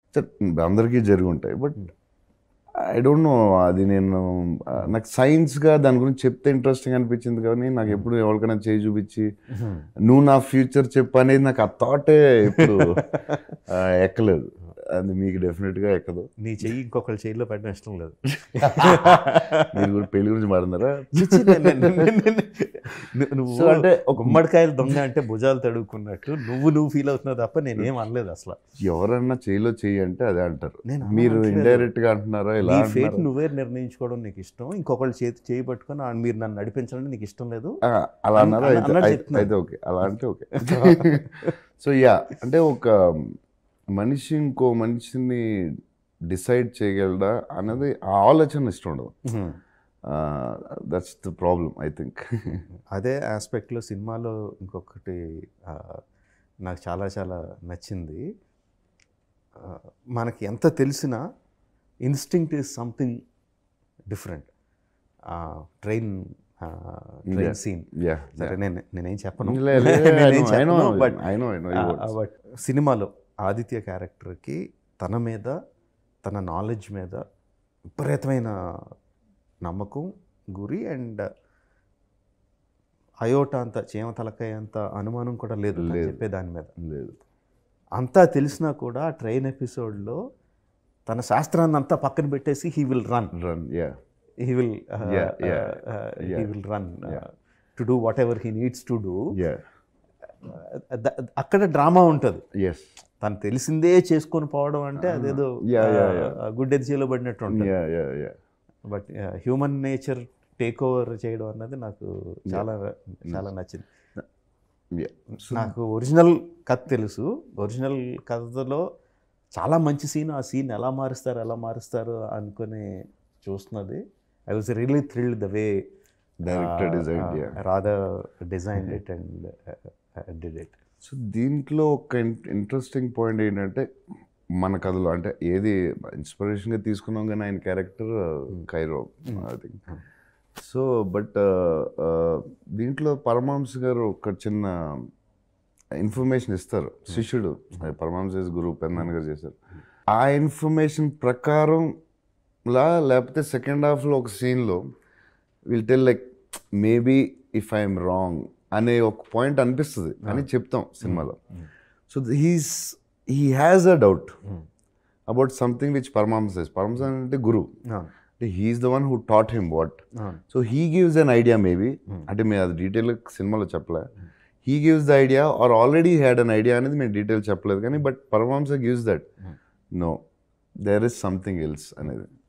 అందరికీ జరిగి ఉంటాయి బట్ ఐ డోంట్ నో అది నేను ఆ, నాకు సైన్స్గా దాని గురించి చెప్తే ఇంట్రెస్టింగ్ అనిపించింది కానీ నాకు ఎప్పుడు ఎవరికైనా చేయి చూపించి నువ్వు నా ఫ్యూచర్ చెప్పు అనేది నాకు ఆ థాటే ఇప్పుడు ఆ, ఎక్కలేదు అది మీకు డెఫినెట్గా ఎక్కదు నీ చెయ్యి ఇంకొకరి చెయ్యిలో పెట్టడం ఇష్టం లేదు మీరు కూడా పెళ్లి గురించి మాట్లాడారా చిచ్చి, నే- నే- నే- నే- నే- నే- నువ్వు So అంటే ఒక గుమ్మడికాయలు దొంగ అంటే భుజాలు తడుక్కున్నట్టు నువ్వు నువ్వు ఫీల్ అవుతున్నావు తప్ప నేనేం అనలేదు అసలు ఎవరన్నా చేయిలో చెయ్యి అంటే అదే అంటారు నేను అలా మీరు అనట్లేదు. ఇండైరెక్ట్ గా అంటున్నారా ఇలా నీ ఫేట్ అంటున్నారా? నువ్వే నిర్ణయించుకోవడం నీకు ఇష్టం ఇంకొకళ్ళు చేతి చేయి పట్టుకొని ఆ మీరు నన్ను నడిపించాలని నీకు ఇష్టం లేదు ఆ, అలా అన్నారా అన్న- అయితే అన్నట్టు అయితే- చెప్తున్నాను. అయితే ఓకే అలా అంటే ఓకే సో యా అంటే ఒక మనిషి ఇంకో మనిషిని డిసైడ్ చేయగలడా అనేది ఆ ఆలోచన ఇష్టం ఉండదు that's the problem I think అదే ఆస్పెక్ట్లో సినిమాలో ఇంకొకటి ఆ, నాకు చాలా చాలా నచ్చింది ఆ, మనకి ఎంత తెలిసినా instinct is something different train train scene yeah సరే నేను నేనేం చెప్పను నేనేం చెప్పను బట్ బట్ సినిమాలో ఆదిత్య క్యారెక్టర్కి తన మీద తన నాలెడ్జ్ మీద విపరీతమైన నమ్మకం గురి అండ్ అయోట అంత చీమ తలకాయ అంత అనుమానం కూడా లేదు తను లేదు. చెప్పే దాని మీద లేదు అంతా తెలిసినా కూడా ట్రైన్ ఎపిసోడ్లో తన శాస్త్రాన్ని అంతా పక్కన పెట్టేసి he will run run yeah he will Yeah, yeah, he yeah. Will run to do whatever he needs to do yeah అక్కడ డ్రామా ఉంటుంది ఎస్ తను తెలిసిందే చేసుకొని పోవడం అంటే అదేదో Yeah, yeah, yeah. గుడ్డెది చేలో పడినట్టు ఉంటుంది yeah yeah yeah but human nature take over చేయడం అన్నది నాకు చాలా చాలా నచ్చింది యా నాకు ఒరిజినల్ కథ తెలుసు ఒరిజినల్ కథలో చాలా మంచి సీన్ ఆ సీన్ ఎలా మారుస్తారు ఎలా మారుస్తారు అనుకుని చూస్తున్నది I was really thrilled the way director design yeah Radha design it and did it so దీంట్లో ఒక ఇంట్రెస్టింగ్ పాయింట్ ఏంటంటే మన కథలో అంటే ఏది ఇన్స్పిరేషన్గా తీసుకున్నాం కానీ ఆయన క్యారెక్టర్ కైరో ఐ థింక్ సో బట్ దీంట్లో పరమహంస గారు ఒక చిన్న ఇన్ఫర్మేషన్ ఇస్తారు శిష్యుడు పరమహంస గురువు పెన్నాన్ గారు చేశారు ఆ ఇన్ఫర్మేషన్ ప్రకారం లా లేకపోతే సెకండ్ హాఫ్లో ఒక సీన్లో will tell like maybe if I'm wrong అనే ఒక పాయింట్ అనిపిస్తుంది అని చెప్తాం సినిమాలో so he's he has a doubt about something which Paramahamsa Paramahamsa అంటే గురు he's the one who taught him what so he gives an idea maybe అంటే మేము అది డీటెయిల్ సినిమాలో చెప్పలే he gives the idea or already had an idea అనేది మేము detail చెప్పలేదు కానీ but Paramahamsa gives that no there is something else అనేది